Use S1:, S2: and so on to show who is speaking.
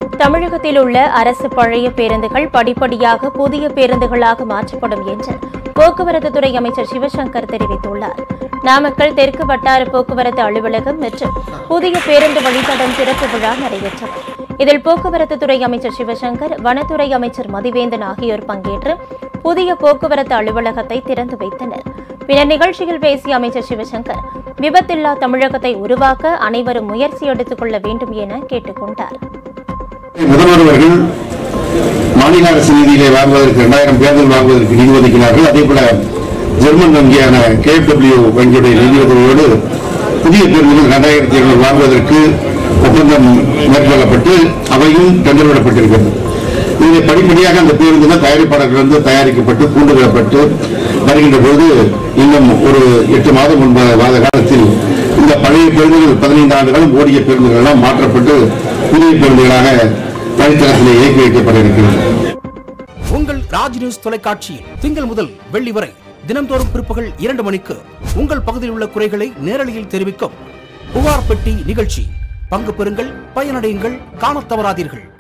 S1: தமிழகத்தில் உள்ள அரசு பழைய பேருந்துகள் படிப்படியாக புதிய பேருந்துகளாக மாற்றப்படும் என்று போக்குவரத்து துறை அமைச்சர் சிவசங்கர் தெரிவித்துள்ளார் நாமக்கல் தெற்கு வட்டார போக்குவரத்து அலுவலகம் மற்றும் புதிய பேருந்து வழித்தடம் திறப்பு விழா நடைபெற்றது இதில் போக்குவரத்து துறை அமைச்சர் சிவசங்கர் வனத்துறை அமைச்சர் மதிவேந்தன் ஆகியோர் பங்கேற்று புதிய போக்குவரத்து அலுவலகத்தை திறந்து வைத்தனர் பின்னர் நிகழ்ச்சியில் பேசிய அமைச்சர் சிவசங்கர் விபத்தில்லா தமிழகத்தை உருவாக்க அனைவரும் முயற்சி எடுத்துக் கொள்ள வேண்டும் என கேட்டுக் கொண்டார்
S2: முதல்வர் அவர்கள் மாநில அரசு நிதியிலே வாங்குவதற்கு இரண்டாயிரம் பேருந்துகள் வாங்குவதற்கு நிதி ஒதுக்கினார்கள் அதே போல ஜெர்மன் வங்கியான கேடபிள்யூ வங்கியுடைய நிதி உதவியோடு புதிய பேருந்துகள் இரண்டாயிரத்தி இருநூறு வாங்குவதற்கு ஒப்பந்தம் மேற்கொள்ளப்பட்டு அவையும் டெண்டர் விடப்பட்டிருக்கிறது இதில் படிப்படியாக அந்த பேருந்துகள் தயாரிப்பாளர்கள் வந்து தயாரிக்கப்பட்டு கூண்டுவிடப்பட்டு வருகின்ற பொழுது இன்னும் ஒரு எட்டு மாதம் முன்பு மாத காலத்தில் இந்த பழைய பேருந்துகள் பதினைந்து ஆண்டுகளும் ஓடிய பேருந்துகள் எல்லாம் மாற்றப்பட்டு புதிய பேருந்துகளாக வழித்தடத்திலே இயக்கி வைக்கப்பட இருக்கிறது
S3: உங்கள் ராஜ் நியூஸ் தொலைக்காட்சியில் திங்கள் முதல் வெள்ளி வரை தினம்தோறும் பிற்பகல் இரண்டு மணிக்கு உங்கள் பகுதியில் உள்ள குறைகளை நேரலையில் தெரிவிக்கும் புகார் பெட்டி நிகழ்ச்சி பங்கு பெறுங்கள் பயனடையுங்கள் காணத் தவறாதீர்கள்